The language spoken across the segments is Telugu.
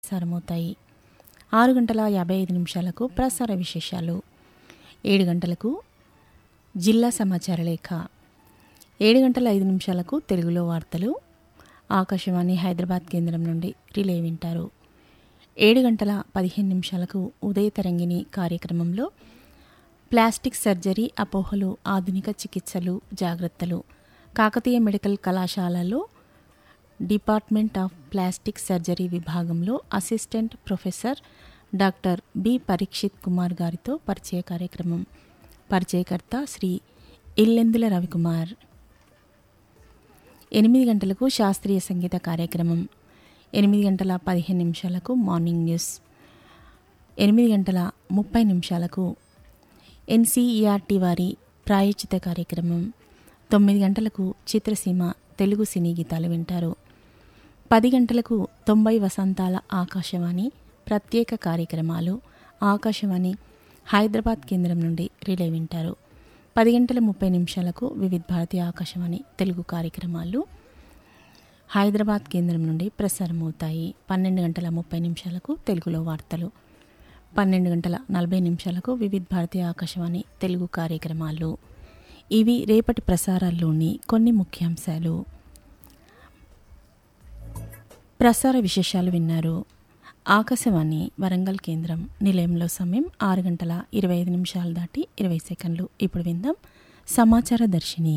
ప్రసారమవుతాయి ఆరు గంటల యాభై ఐదు నిమిషాలకు ప్రసార విశేషాలు ఏడు గంటలకు జిల్లా సమాచార లేఖ ఏడు గంటల ఐదు నిమిషాలకు తెలుగులో వార్తలు ఆకాశవాణి హైదరాబాద్ కేంద్రం నుండి రిలే వింటారు ఏడు గంటల పదిహేను నిమిషాలకు ఉదయ తరంగిణి కార్యక్రమంలో ప్లాస్టిక్ సర్జరీ అపోహలు ఆధునిక చికిత్సలు జాగ్రత్తలు కాకతీయ మెడికల్ కళాశాలలో డిపార్ట్మెంట్ ఆఫ్ ప్లాస్టిక్ సర్జరీ విభాగంలో assistant professor doctor B Parikshith Kumar గారితో పరిచయ కార్యక్రమం పరిచయకర్త శ్రీ ఇల్లెందుల రవికుమార్ ఎనిమిది గంటలకు శాస్త్రీయ సంగీత కార్యక్రమం ఎనిమిది గంటల పదిహేను నిమిషాలకు మార్నింగ్ న్యూస్ ఎనిమిది గంటల ముప్పై నిమిషాలకు ఎన్సీఈఆర్టీ వారి ప్రాయోజిత కార్యక్రమం తొమ్మిది గంటలకు చిత్రసీమ తెలుగు సినీ గీతాలు వింటారు పది గంటలకు తొంభై వసంతాల ఆకాశవాణి ప్రత్యేక కార్యక్రమాలు ఆకాశవాణి హైదరాబాద్ కేంద్రం నుండి రిలే వింటారు పది గంటల ముప్పై నిమిషాలకు వివిధ భారతి ఆకాశవాణి తెలుగు కార్యక్రమాలు హైదరాబాద్ కేంద్రం నుండి ప్రసారమవుతాయి పన్నెండు గంటల ముప్పై నిమిషాలకు తెలుగులో వార్తలు పన్నెండు గంటల నలభై నిమిషాలకు వివిధ భారతి ఆకాశవాణి తెలుగు కార్యక్రమాలు ఇవి రేపటి ప్రసారాల్లోని కొన్ని ముఖ్యాంశాలు ప్రసార విశేషాలు విన్నారు ఆకాశవాణి వరంగల్ కేంద్రం నిలయంలో సమయం ఆరు గంటల ఇరవై ఐదు నిమిషాలు దాటి ఇరవై సెకండ్లు ఇప్పుడు విందాం సమాచార దర్శిని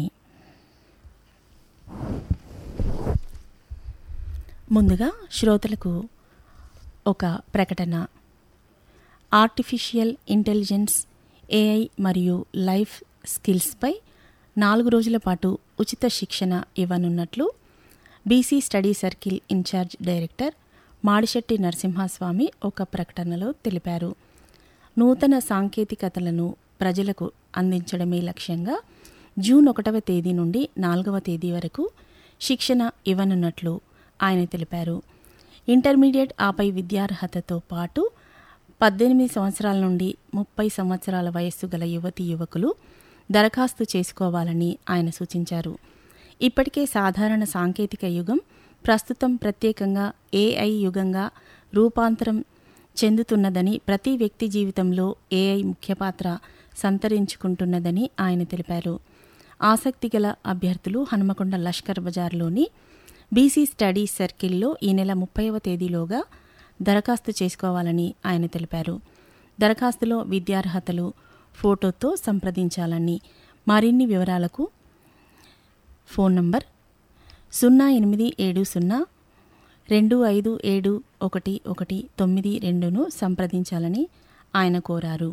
ముందుగా శ్రోతలకు ఒక ప్రకటన ఆర్టిఫిషియల్ ఇంటెలిజెన్స్ ఏఐ మరియు లైఫ్ స్కిల్స్పై నాలుగు రోజుల పాటు ఉచిత శిక్షణ ఇవ్వనున్నట్లు BC study circle incharge director Madishetti Narasimhaswamy ఒక ప్రకటనలో తెలిపారు నూతన సాంకేతికతలను ప్రజలకు అందించడమే లక్ష్యంగా జూన్ ఒకటవ తేదీ నుండి నాలుగవ తేదీ వరకు శిక్షణ ఇవ్వనున్నట్లు ఆయన తెలిపారు ఇంటర్మీడియట్ ఆపై విద్యార్హతతో పాటు పద్దెనిమిది సంవత్సరాల నుండి ముప్పై సంవత్సరాల వయస్సు గల యువతి యువకులు దరఖాస్తు చేసుకోవాలని ఆయన సూచించారు ఇప్పటికే సాధారణ సాంకేతిక యుగం ప్రస్తుతం ప్రత్యేకంగా ఏఐ యుగంగా రూపాంతరం చెందుతున్నదని ప్రతి వ్యక్తి జీవితంలో ఏఐ ముఖ్య పాత్ర సంతరించుకుంటున్నదని ఆయన తెలిపారు ఆసక్తి గల అభ్యర్థులు హనుమకొండ లష్కర్ బజార్లోని బీసీ స్టడీ సర్కిల్లో ఈ నెల ముప్పైవ తేదీలోగా దరఖాస్తు చేసుకోవాలని ఆయన తెలిపారు దరఖాస్తులో విద్యార్హతలు ఫోటోతో సంప్రదించాలని మరిన్ని వివరాలకు ఫోన్ నంబర్ సున్నా ఎనిమిది ఏడు సున్నా రెండు ఐదు ఏడు ఒకటి ఒకటి తొమ్మిది రెండును సంప్రదించాలని ఆయన కోరారు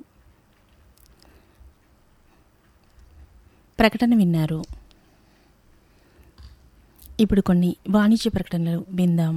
ప్రకటన విన్నారు ఇప్పుడు కొన్ని వాణిజ్య ప్రకటనలు విందాం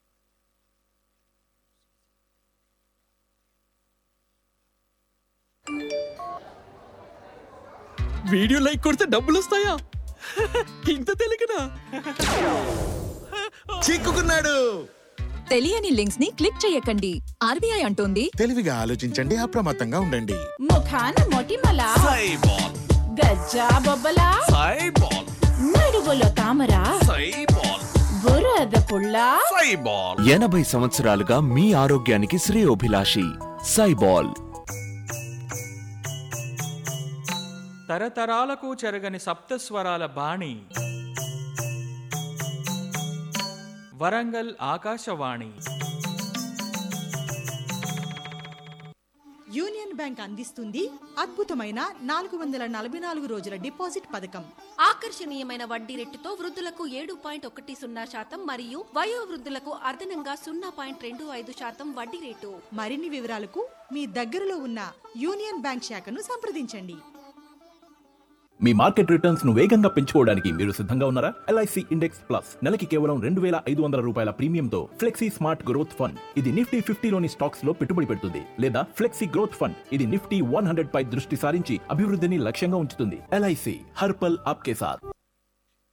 వీడియో లైక్ కొడితే డబ్బులు వస్తాయా ఇంత తెలియకనా చిక్కుకున్నాడు తెలియని లింక్స్ ని క్లిక్ చేయకండి ఆర్బీఐ అంటోంది తెలివిగా ఆలోచించండి అప్రమత్తంగా ఉండండి ముఖాన మొటిమల సైబాల్ గజ్జా బొబ్బల సైబాల్ నడువులో తామర సైబాల్ బురద పుల్ల సైబాల్ ఎనభై సంవత్సరాలుగా మీ ఆరోగ్యానికి శ్రేయోభిలాషి సైబాల్ తరతరాలకు చెరగని సప్తస్వరాల బాణి వరంగల్ ఆకాశవాణి యూనియన్ బ్యాంక్ అందిస్తుంది అద్భుతమైన నాలుగు వందల నలభై నాలుగు రోజుల డిపాజిట్ పథకం ఆకర్షణీయమైన వడ్డీ రేటుతో వృద్ధులకు ఏడు పాయింట్ ఒకటి సున్నా శాతం మరియు వయో వృద్ధులకు అదనంగా సున్నా పాయింట్ రెండు ఐదు శాతం వడ్డీ రేటు మరిన్ని వివరాలకు మీ దగ్గరలో ఉన్న యూనియన్ బ్యాంక్ శాఖను సంప్రదించండి మీ మార్కెట్ రిటర్న్స్ ను వేగంగా పెంచుకోవడానికి మీరు సిద్ధంగా ఉన్నారా ఎల్ఐసి ఇండెక్స్ ప్లస్ నెలకి కేవలం రెండు వేల ఐదు వందల రూపాయల ప్రీమియంతో ఫ్లెక్సీ స్మార్ట్ గ్రోత్ ఫండ్ ఇది నిఫ్టీ ఫిఫ్టీలోని స్టాక్స్ లో పెట్టుబడి పెడుతుంది లేదా ఫ్లెక్సీ గ్రోత్ ఫండ్ ఇది నిఫ్టీ వన్ హండ్రెడ్ పై దృష్టి సారించి అభివృద్ధిని లక్ష్యంగా ఉంచుతుంది ఎల్ఐసి హర్పల్ ఆప్కే సాత్